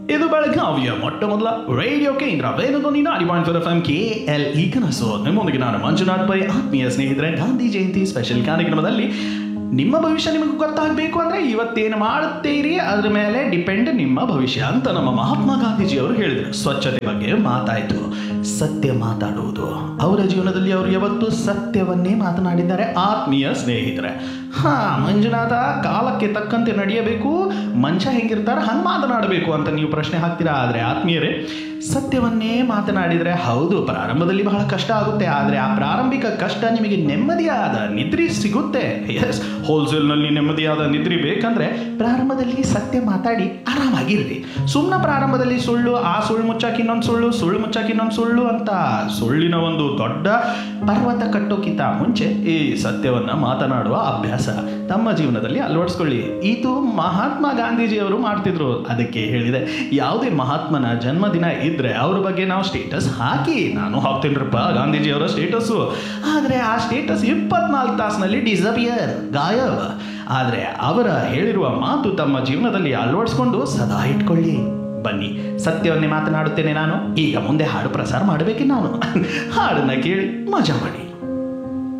ಇದು ಬೆಳಗಾವಿಯ ಮೊಟ್ಟ ಮೊದಲ ರೇಡಿಯೋ ಕೇಂದ್ರ ವೇದಧ್ವನಿ ನಾಡಿ point four F M K L E ಕನಸು ನಿಮ್ಮೊಂದಿಗೆ ನಾನು ಮಂಜುನಾಥ್ ಪೈ ಆತ್ಮೀಯ ಸ್ನೇಹಿತರೆ ಗಾಂಧಿ ಜಯಂತಿ ಸ್ಪೆಷಲ್ ಕಾರ್ಯಕ್ರಮದಲ್ಲಿ ನಿಮ್ಮ ಭವಿಷ್ಯ ನಿಮಗೆ ಗೊತ್ತಾಗಬೇಕು ಅಂದರೆ ಇವತ್ತೇನು ಮಾಡುತ್ತೀರಿ ಅದ್ರ ಮೇಲೆ ಡಿಪೆಂಡ್ ನಿಮ್ಮ ಭವಿಷ್ಯ ಅಂತ ನಮ್ಮ ಮಹಾತ್ಮ ಗಾಂಧೀಜಿಯವರು ಹೇಳಿದರು ಸ್ವಚ್ಛತೆ ಬಗ್ಗೆ ಮಾತಾಯಿತು ಸತ್ಯ ಮಾತಾಡುವುದು ಅವರ ಜೀವನದಲ್ಲಿ ಅವರು ಯಾವತ್ತೂ ಸತ್ಯವನ್ನೇ ಮಾತನಾಡಿದ್ದಾರೆ ಆತ್ಮೀಯ ಸ್ನೇಹಿತರೆ ಹಾ ಮಂಜುನಾಥ ಕಾಲಕ್ಕೆ ತಕ್ಕಂತೆ ನಡೆಯಬೇಕು ಮನುಷ್ಯ ಹೆಂಗಿರ್ತಾರೆ ಹಂಗೆ ಮಾತನಾಡಬೇಕು ಅಂತ ನೀವು ಪ್ರಶ್ನೆ ಹಾಕ್ತೀರಾ ಆದರೆ ಆತ್ಮೀಯರೇ ಸತ್ಯವನ್ನೇ ಮಾತನಾಡಿದರೆ ಹೌದು ಪ್ರಾರಂಭದಲ್ಲಿ ಬಹಳ ಕಷ್ಟ ಆಗುತ್ತೆ ಆದರೆ ಆ ಪ್ರಾರಂಭಿಕ ಕಷ್ಟ ನಿಮಗೆ ನೆಮ್ಮದಿಯಾದ ನಿದ್ರಿ ಸಿಗುತ್ತೆ ಎಸ್ ಹೋಲ್ಸೇಲ್ನಲ್ಲಿ ನೆಮ್ಮದಿಯಾದ ನಿದ್ರಿ ಬೇಕಂದ್ರೆ ಪ್ರಾರಂಭದಲ್ಲಿ ಸತ್ಯ ಮಾತಾಡಿ ಆರಾಮಾಗಿರ್ರಿ ಸುಮ್ಮನೆ ಪ್ರಾರಂಭದಲ್ಲಿ ಸುಳ್ಳು ಆ ಸುಳ್ಳು ಮುಚ್ಚಾಕಿ ಇನ್ನೊಂದು ಸುಳ್ಳು ಸುಳ್ಳು ಮುಚ್ಚಾಕಿ ಇನ್ನೊಂದು ಸುಳ್ಳು ಅಂತ ಸುಳ್ಳಿನ ಒಂದು ದೊಡ್ಡ ಪರ್ವತ ಕಟ್ಟೋಕ್ಕಿಂತ ಮುಂಚೆ ಈ ಸತ್ಯವನ್ನು ಮಾತನಾಡುವ ಅಭ್ಯಾಸ ತಮ್ಮ ಜೀವನದಲ್ಲಿ ಅಳವಡಿಸ್ಕೊಳ್ಳಿ ಇದು ಮಹಾತ್ಮ ಗಾಂಧೀಜಿಯವರು ಮಾಡ್ತಿದ್ರು ಅದಕ್ಕೆ ಹೇಳಿದೆ ಯಾವುದೇ ಮಹಾತ್ಮನ ಜನ್ಮದಿನ ಇದ್ದರೆ ಅವ್ರ ಬಗ್ಗೆ ನಾವು ಸ್ಟೇಟಸ್ ಹಾಕಿ ನಾನು ಹಾಕ್ತೀನಿರಪ್ಪ ಗಾಂಧೀಜಿಯವರ ಸ್ಟೇಟಸ್ಸು ಆದರೆ ಆ ಸ್ಟೇಟಸ್ ಇಪ್ಪತ್ನಾಲ್ಕು ತಾಸಿನಲ್ಲಿ ಡಿಸಪಿಯರ್ ಗಾಯಬ್ ಆದರೆ ಅವರ ಹೇಳಿರುವ ಮಾತು ತಮ್ಮ ಜೀವನದಲ್ಲಿ ಅಳವಡಿಸ್ಕೊಂಡು ಸದಾ ಇಟ್ಕೊಳ್ಳಿ ಬನ್ನಿ ಸತ್ಯವನ್ನೇ ಮಾತನಾಡುತ್ತೇನೆ ನಾನು ಈಗ ಮುಂದೆ ಹಾಡು ಪ್ರಸಾರ ಮಾಡಬೇಕೆ ನಾನು ಹಾಡನ್ನ ಕೇಳಿ ಮಜಾ ಮಾಡಿ